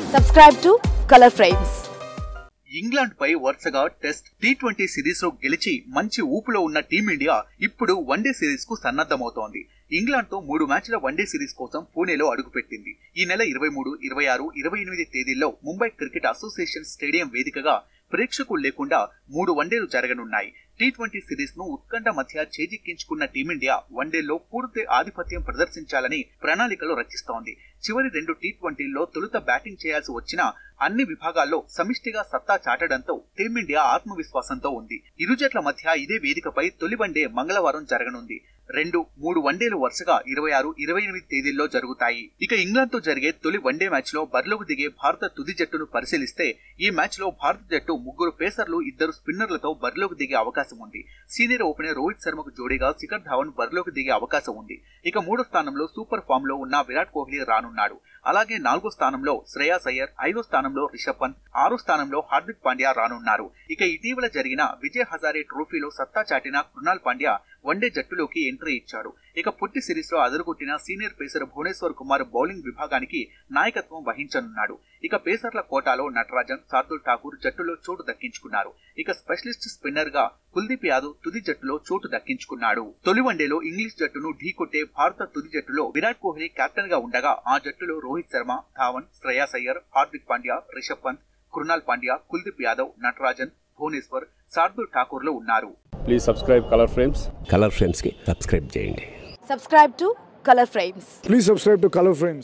Subscribe to Color Frames. England పై వరుసగా test T twenty series లో గెలిచి మంచి ఊపులో ఉన్న టీమిండియా ఇప్పుడు వన్డే సిరీస్ కు సన్నద్ధమవుతోంది ఇంగ్లాండ్ తో మూడు మ్యాచ్ల వన్డే సిరీస్ కోసం పూణేలో అడుగుపెట్టింది ఈ నెల ఇరవై మూడు ఇరవై ఆరు ఇరవై ఎనిమిది తేదీల్లో ముంబై క్రికెట్ అసోసియేషన్ స్టేడియం వేదికగా ప్రేక్షకులు లేకుండా మూడు వన్డేలు జరగనున్నాయి టీ ట్వంటీ సిరీస్ ను ఉత్కంఠ మధ్య చేజిక్కించుకున్న టీమిండియా వన్డేల్లో పూర్తి ఆధిపత్యం ప్రదర్శించాలని ప్రణాళికలు రచిస్తోంది చివరి రెండు టీ ట్వంటీల్లో తొలుత బ్యాటింగ్ చేయాల్సి వచ్చినా అన్ని విభాగాల్లో సమిష్టిగా సత్తా చాటడంతో టీమిండియా ఆత్మవిశ్వాసంతో ఉంది ఇరు జట్ల మధ్య ఇదే వేదికపై తొలి వన్డే మంగళవారం జరగనుంది రెండు మూడు వన్డేలు వరుసగా ఇరవై ఆరు ఇరవై ఎనిమిది తేదీల్లో జరుగుతాయి ఇక ఇంగ్లాండ్ తో జరిగే తొలి వన్డే మ్యాచ్ లో బరిలోకి దిగే భారత తుది జట్టును పరిశీలిస్తే ఈ మ్యాచ్ లో భారత జట్టు ముగ్గురు పేసర్లు ఇద్దరు స్పిన్నర్లతో బరిలోకి దిగే అవకాశం ఉంది సీనియర్ ఓపెనర్ రోహిత్ శర్మకు జోడీగా శిఖర్ ధావన్ బరిలోకి దిగే అవకాశం ఉంది ఇక మూడో స్థానంలో సూపర్ ఫామ్ లో ఉన్న విరాట్ కోహ్లీ రానున్నాడు అలాగే నాలుగో స్థానంలో శ్రేయాస్ అయ్యర్ ఐదో స్థానంలో రిషబ్ పంత్ ఆరో స్థానంలో హార్దిక్ పాండ్యా రానున్నారు ఇక ఇటీవల జరిగిన విజయ్ హజారే ట్రోఫీలో సత్తా చాటిన కృణాల్ పాండ్యా వన్డే జట్టులోకి ఎంట్రీ ఇచ్చాడు ఇక పుట్టి సిరీస్ లో అదరుకొట్టిన సీనియర్ పేసర్ భువనేశ్వర్ కుమార్ బౌలింగ్ విభాగానికి నాయకత్వం వహించనున్నాడు ఇక పేసర్ల కోటాలో నటరాజన్ శార్దుల్ ఠాకూర్ జట్టులో చోటు దక్కించుకున్నారు ఇక స్పెషలిస్ట్ స్పిన్నర్ గా కుల్దీప్ యాదవ్ తుది జట్టులో చోటు దక్కించుకున్నాడు తొలి వన్డేలో ఇంగ్లీష్ జట్టును ఢీకొట్టే భారత తుది జట్టులో విరాట్ కోహ్లీ కెప్టెన్ గా ఉండగా ఆ జట్టులో రోహిత్ శర్మ ధావన్ శ్రేయాస్ అయ్యర్ హార్దిక్ పాండ్యా రిషబ్ పంత్ కృణాల్ పాండ్యా కుల్దీప్ యాదవ్ నటరాజన్ భువనేశ్వర్ శార్దుల్ ఠాకూర్లు ఉన్నారు please subscribe Color Frames Color ఫ్రేమ్స్కి సబ్స్క్రైబ్ చేయండి Subscribe to Color Frames. Please subscribe to Color Frames.